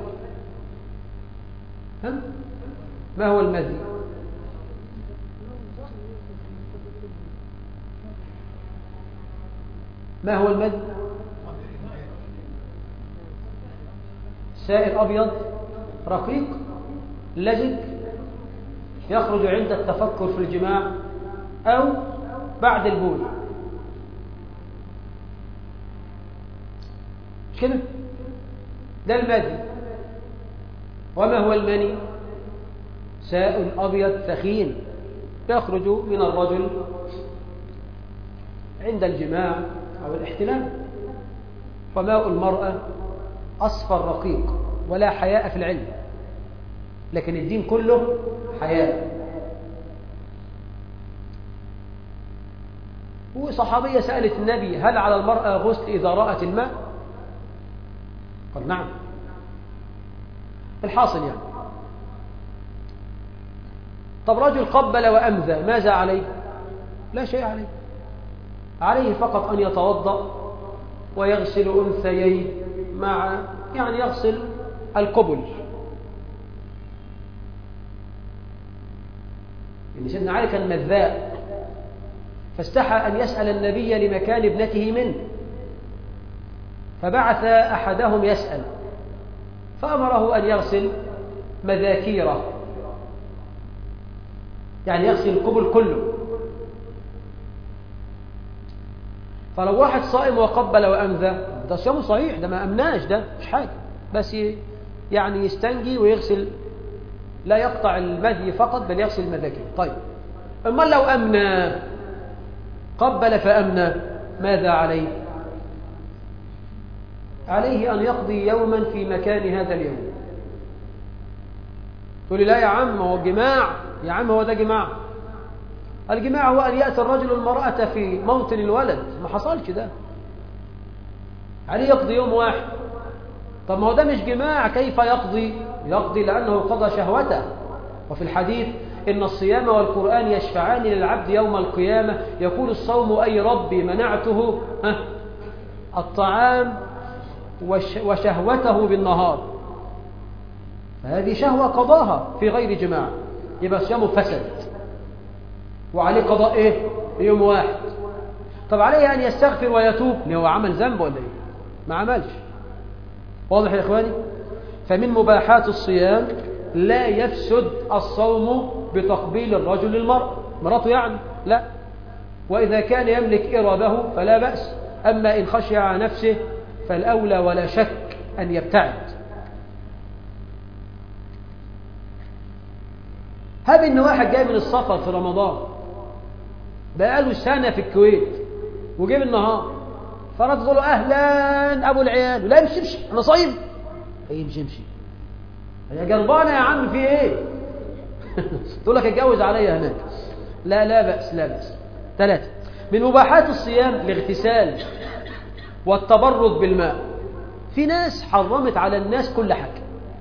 ها؟ ما هو المذي ما هو المذي سائل أبيض رقيق لزج يخرج عند التفكر في الجماع أو بعد البول مش كده ده المذي وما هو المني سائل أبيض ثخين يخرج من الرجل عند الجماع أو الاحتلام وماء المرأة أصفر رقيق ولا حياء في العلم لكن الدين كله حياء وصحابية سألت النبي هل على المرأة غسل إذا رأت الماء قال نعم الحاصل يعني طب رجل قبل وأمذى ماذا عليه لا شيء عليه عليه فقط أن يتوضأ ويغسل أنثييه مع يعني يغسل القبل إن سيدنا علي كان مذاء فاستحى أن يسأل النبي لمكان ابنته منه فبعث أحدهم يسأل فأمره أن يغسل مذاكيره يعني يغسل القبل كله فلو واحد صائم وقبل وأمذى ده صيامه صحيح ده ما أمناش ده مش حاجة بس يعني يستنجي ويغسل لا يقطع المذي فقط بل يغسل المذاكير طيب أما لو أمنى قبل فأمنى ماذا عليه عليه أن يقضي يوما في مكان هذا اليوم تقول لي لا يا عم هو جماع يا عم هو ده جماع الجماع هو أن يأتي الرجل المرأة في موطن الولد ما حصلش ده عليه يقضي يوم واحد طب ما هو ده مش جماع كيف يقضي يقضي لأنه قضى شهوته وفي الحديث إن الصيام والقرآن يشفعان للعبد يوم القيامة يقول الصوم أي ربي منعته الطعام وشهوته بالنهار فهذه شهوة قضاها في غير جماع يبقى صيامه فسد وعليه قضاء ايه يوم واحد طب عليه ان يستغفر ويتوب اللي هو عمل ذنب ولا ايه ما عملش واضح يا اخواني فمن مباحات الصيام لا يفسد الصوم بتقبيل الرجل للمرأة مراته يعني لا وإذا كان يملك إرابه فلا بأس أما إن خشي على نفسه فالأولى ولا شك أن يبتعد هب إن واحد جاي من السفر في رمضان بقاله سنة في الكويت وجيب النهار فرد له أهلا أبو العيال لا امشي امشي أنا صايم يمشي امشي يا جربانة يا عم في إيه تقول لك اتجوز عليا هناك لا لا بأس لا بأس ثلاثة من مباحات الصيام الاغتسال والتبرد بالماء في ناس حرمت على الناس كل حاجة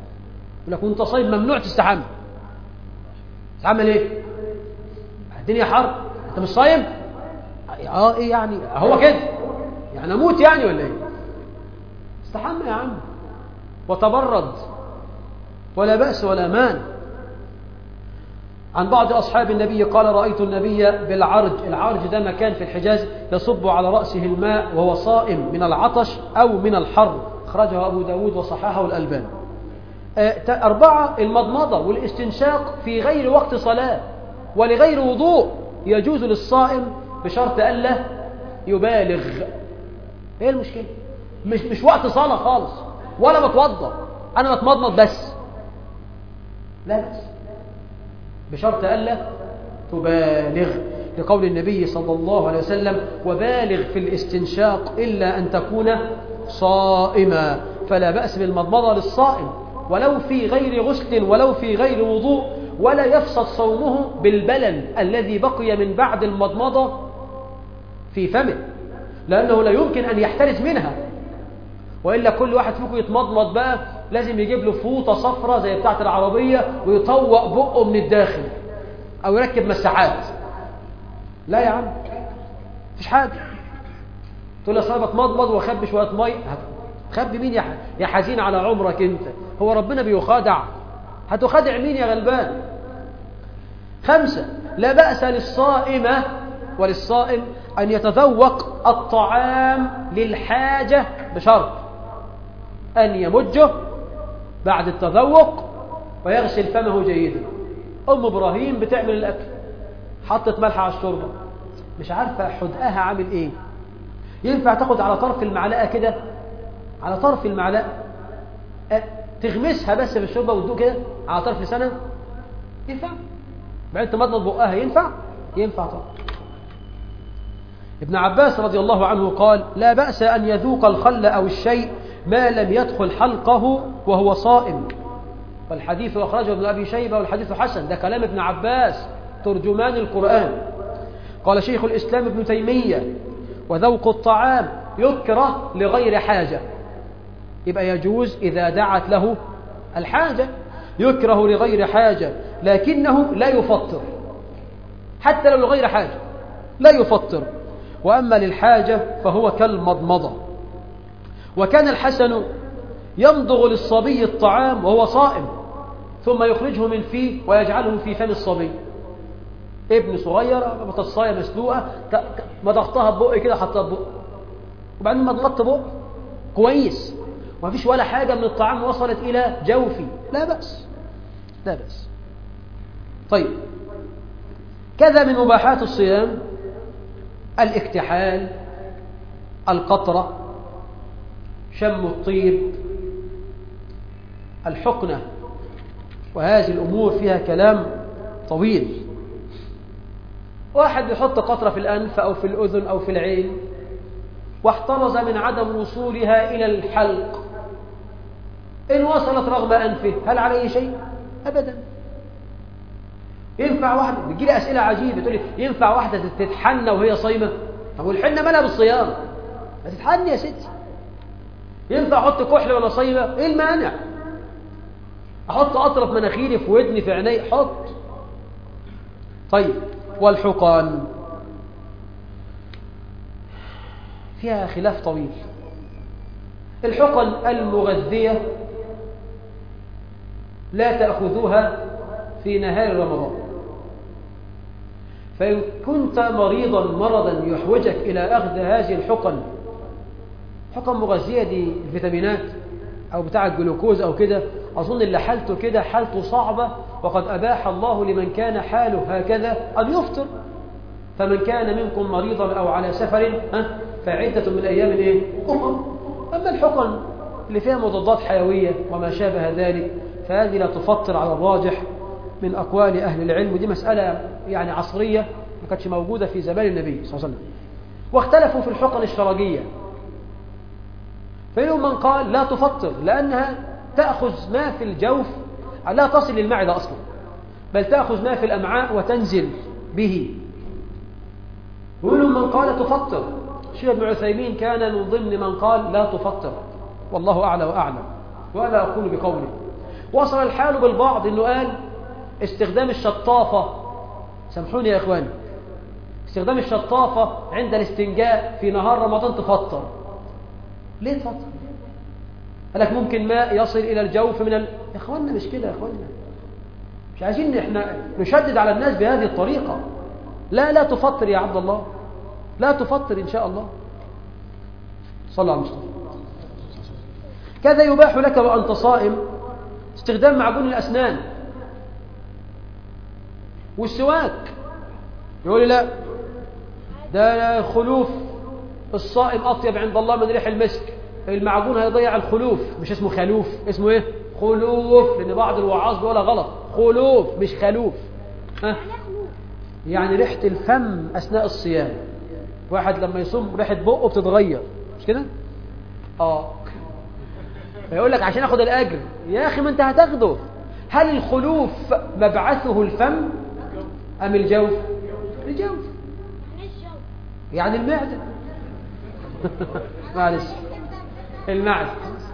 يقول لك وانت صايم ممنوع تستحمى تستحمى ليه؟ الدنيا حر انت مش صايم؟ اه ايه يعني هو كده يعني اموت يعني ولا ايه؟ استحمى يا عم وتبرد ولا بأس ولا مان عن بعض أصحاب النبي قال رأيت النبي بالعرج العرج ده مكان في الحجاز يصب على رأسه الماء وهو صائم من العطش أو من الحر أخرجه أبو داود وصححه الألبان أربعة المضمضة والاستنشاق في غير وقت صلاة ولغير وضوء يجوز للصائم بشرط ألا يبالغ ايه المشكلة مش, مش وقت صلاة خالص ولا بتوضى أنا بتمضمض بس لا بس بشرط ألا تبالغ لقول النبي صلى الله عليه وسلم وبالغ في الاستنشاق إلا أن تكون صائما فلا بأس بالمضمضة للصائم ولو في غير غسل ولو في غير وضوء ولا يفسد صومه بالبلل الذي بقي من بعد المضمضة في فمه لأنه لا يمكن أن يحترز منها وإلا كل واحد فيكم يتمضمض بقى لازم يجيب له فوطة صفرة زي بتاعة العربية ويطوق بقه من الداخل أو يركب مساحات لا يا عم مفيش حاجة تقول لي أصل بتمضمض وأخبي شوية مية خبي مين يا يا حزين على عمرك أنت هو ربنا بيخادع هتخادع مين يا غلبان خمسة لا بأس للصائمة وللصائم أن يتذوق الطعام للحاجة بشرط أن يمجه بعد التذوق ويغسل فمه جيدا أم إبراهيم بتعمل الأكل حطت ملح على الشوربة مش عارفة حدقها عامل إيه ينفع تاخد على طرف المعلقة كده على طرف المعلقة أه تغمسها بس في الشوربة وتدوق كده على طرف لسانها ينفع بعدين تمضمض بقها ينفع ينفع طبعا ابن عباس رضي الله عنه قال لا بأس أن يذوق الخل أو الشيء ما لم يدخل حلقه وهو صائم والحديث أخرجه ابن أبي شيبة والحديث حسن ده كلام ابن عباس ترجمان القرآن قال شيخ الإسلام ابن تيمية وذوق الطعام يكره لغير حاجة يبقى يجوز إذا دعت له الحاجة يكره لغير حاجة لكنه لا يفطر حتى لو لغير حاجة لا يفطر وأما للحاجة فهو كالمضمضة وكان الحسن يمضغ للصبي الطعام وهو صائم ثم يخرجه من فيه ويجعله في فم الصبي ابن صغير بطاطسايه مسلوقه مضغتها ببقي كده حطها ببقي وبعدين مضغطت بقي كويس وما فيش ولا حاجه من الطعام وصلت الى جوفي لا باس لا باس طيب كذا من مباحات الصيام الاكتحال القطرة شم الطيب الحقنة وهذه الأمور فيها كلام طويل واحد يحط قطرة في الأنف أو في الأذن أو في العين واحترز من عدم وصولها إلى الحلق إن وصلت رغم أنفه هل عليه شيء؟ أبدا ينفع واحدة بتجي لي أسئلة عجيبة تقول لي ينفع واحدة تتحنى وهي صايمة طب والحنة مالها بالصيام ما تتحني يا ستي ينفع أحط كحل ولا صايمة إيه المانع أحط أطرف مناخيري في ودني في عيني حط طيب والحقن فيها خلاف طويل الحقن المغذية لا تأخذوها في نهار رمضان فإن كنت مريضا مرضا يحوجك إلى أخذ هذه الحقن حقن مغذية دي الفيتامينات أو بتاع الجلوكوز أو كده أظن اللي حالته كده حالته صعبة وقد أباح الله لمن كان حاله هكذا أن يفطر فمن كان منكم مريضا أو على سفر ها فعدة من أيام إيه؟ أخرى أما الحقن اللي فيها مضادات حيوية وما شابه ذلك فهذه لا تفطر على الراجح من أقوال أهل العلم ودي مسألة يعني عصرية ما كانتش موجودة في زمان النبي صلى الله عليه وسلم واختلفوا في الحقن الشرجية فمنهم من قال لا تفطر لأنها تأخذ ما في الجوف لا تصل للمعدة أصلا بل تأخذ ما في الأمعاء وتنزل به ومنهم من قال تفطر الشيخ ابن عثيمين كان من ضمن من قال لا تفطر والله أعلى وأعلم وأنا أقول بقوله وصل الحال بالبعض انه قال استخدام الشطافة سامحوني يا اخواني استخدام الشطافة عند الاستنجاء في نهار رمضان تفطر ليه تفطر قال لك ممكن ماء يصل الى الجوف من ال... يا اخواننا مش كده يا اخواننا مش عايزين احنا نشدد على الناس بهذه الطريقة لا لا تفطر يا عبد الله لا تفطر ان شاء الله صلى على المصطفى كذا يباح لك وانت صائم استخدام معجون الاسنان والسواك يقول لي لا ده خلوف الصائم اطيب عند الله من ريح المسك المعجون هيضيع الخلوف مش اسمه خلوف اسمه ايه خلوف لان بعض الوعاظ بيقولها غلط خلوف مش خلوف ها يعني ريحه الفم اثناء الصيام واحد لما يصوم ريحه بقه بتتغير مش كده اه فيقول لك عشان اخد الاجر يا اخي ما انت هتاخده هل الخلوف مبعثه الفم ام الجوف الجوف يعني المعده معلش المعده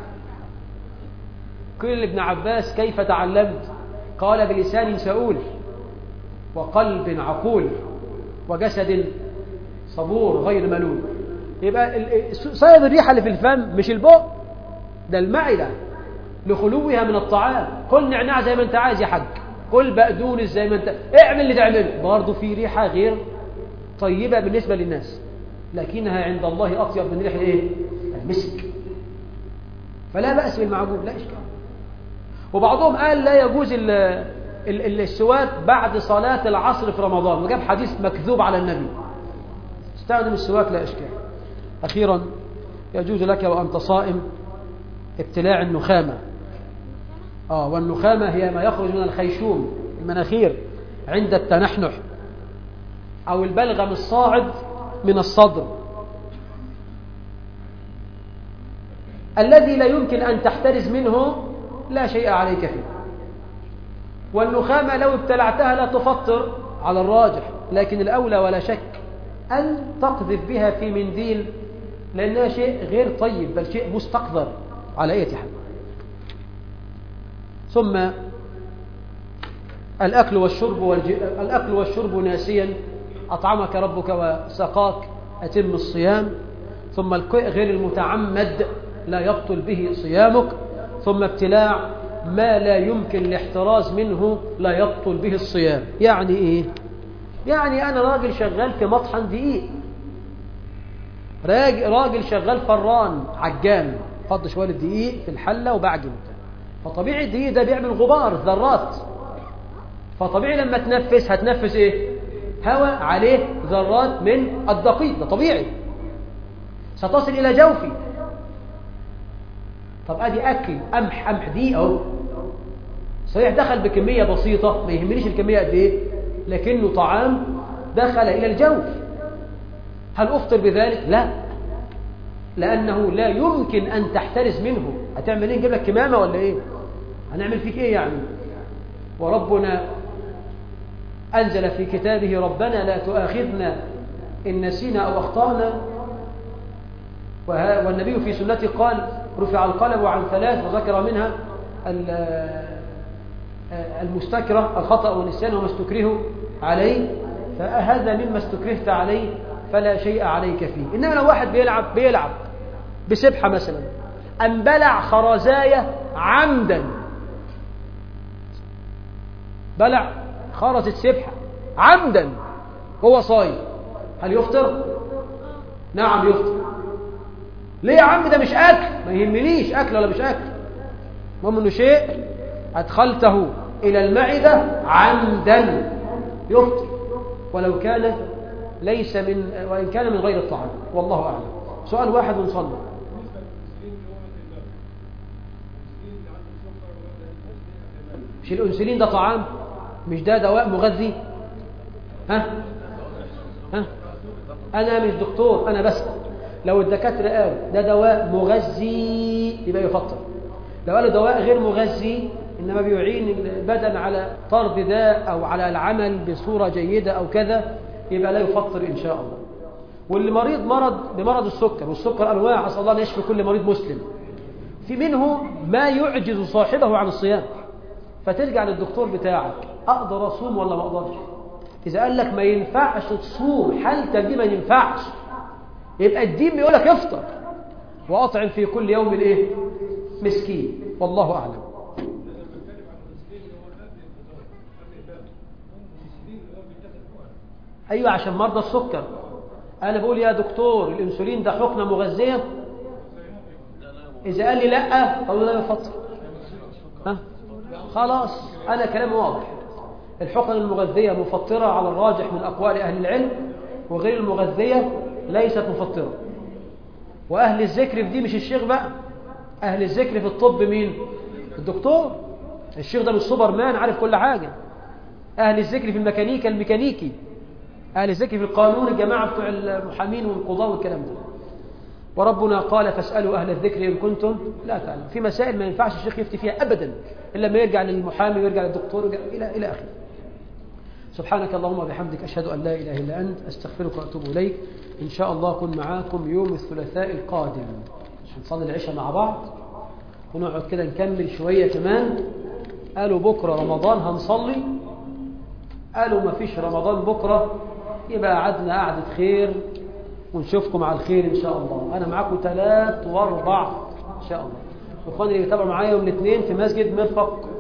قيل ابن عباس كيف تعلمت قال بلسان سؤول وقلب عقول وجسد صبور غير ملول يبقى صيد الريحة اللي في الفم مش البق ده المعدة لخلوها من الطعام كل نعناع زي ما انت عايز يا حاج كل بقدونس زي ما انت اعمل اللي تعمله برضه في ريحة غير طيبة بالنسبة للناس لكنها عند الله أطيب من ريحة ايه المسك فلا بأس بالمعجون لا إشكال وبعضهم قال لا يجوز ال ال السواك بعد صلاة العصر في رمضان وجاب حديث مكذوب على النبي استخدم السواك لا إشكال أخيرا يجوز لك وأنت صائم ابتلاع النخامة آه والنخامة هي ما يخرج من الخيشوم المناخير عند التنحنح أو البلغم الصاعد من الصدر الذي لا يمكن أن تحترز منه لا شيء عليك فيه والنخامة لو ابتلعتها لا تفطر على الراجح لكن الأولى ولا شك أن تقذف بها في منديل لأنها شيء غير طيب بل شيء مستقذر على أي حال ثم الأكل والشرب والج... الأكل والشرب ناسيا أطعمك ربك وسقاك أتم الصيام ثم غير المتعمد لا يبطل به صيامك ثم ابتلاع ما لا يمكن الاحتراز منه لا يبطل به الصيام يعني ايه يعني انا راجل شغال في مطحن دقيق راجل شغال فران عجان فض شويه الدقيق في الحله وبعجن فطبيعي الدقيق ده بيعمل غبار ذرات فطبيعي لما تنفس هتنفس ايه هواء عليه ذرات من الدقيق ده طبيعي ستصل الى جوفي طب ادي اكل قمح قمح دي اهو صحيح دخل بكمية بسيطة ما يهمنيش الكمية قد ايه لكنه طعام دخل الى الجوف هل افطر بذلك لا لانه لا يمكن ان تحترز منه هتعمل ايه نجيب لك كمامة ولا ايه هنعمل فيك ايه يعني وربنا انزل في كتابه ربنا لا تؤاخذنا ان نسينا او اخطانا والنبي في سنته قال رفع القلم عن ثلاث وذكر منها المستكره الخطأ والنسيان وما استكره عليه فهذا مما استكرهت عليه فلا شيء عليك فيه إنما لو واحد بيلعب بيلعب بسبحة مثلا أم بلع خرزاية عمدا بلع خرزة سبحة عمدا هو صايم هل يفطر؟ نعم يفطر ليه يا عم ده مش أكل ما يهمنيش أكل ولا مش أكل المهم إنه شيء أدخلته إلى المعدة عمدا يفطر ولو كان ليس من وإن كان من غير الطعام والله أعلم سؤال واحد ونصلي مش الأنسولين ده طعام مش ده دواء مغذي ها ها أنا مش دكتور أنا بس لو الدكاترة قالوا ده دواء مغذي يبقى يفطر لو قالوا دواء غير مغذي إنما بيعين البدن على طرد داء أو على العمل بصورة جيدة أو كذا يبقى لا يفطر إن شاء الله واللي مريض مرض بمرض السكر والسكر أنواع أسأل الله أن يشفي كل مريض مسلم في منه ما يعجز صاحبه عن الصيام فترجع للدكتور بتاعك اقدر اصوم ولا ما اقدرش اذا قال لك ما ينفعش تصوم حالتك دي ما ينفعش يبقى الدين بيقول لك افطر واطعم في كل يوم ايه مسكين والله اعلم ايوه عشان مرضى السكر انا بقول يا دكتور الانسولين ده حقنه مغذيه اذا قال لي لا اقول له لا يفطر ها خلاص انا كلامي واضح الحقن المغذيه مفطره على الراجح من اقوال اهل العلم وغير المغذيه ليست مفطره واهل الذكر في دي مش الشيخ بقى اهل الذكر في الطب مين الدكتور الشيخ ده مش سوبرمان عارف كل حاجه اهل الذكر في الميكانيكا الميكانيكي أهل الذكر في القانون الجماعة بتوع المحامين والقضاء والكلام ده وربنا قال فاسألوا أهل الذكر إن كنتم لا تعلم في مسائل ما ينفعش الشيخ يفتي فيها أبدا إلا ما يرجع للمحامي ويرجع للدكتور ويرجع إلى إلى آخره سبحانك اللهم وبحمدك أشهد أن لا إله إلا أنت أستغفرك وأتوب إليك إن شاء الله أكون معاكم يوم الثلاثاء القادم نصلي العشاء مع بعض ونقعد كده نكمل شوية كمان قالوا بكرة رمضان هنصلي قالوا ما فيش رمضان بكرة يبقى قعدنا قعدة خير ونشوفكم على الخير إن شاء الله أنا معاكم ثلاث وأربع إن شاء الله إخواني اللي بيتابعوا معايا يوم الاثنين في مسجد مرفق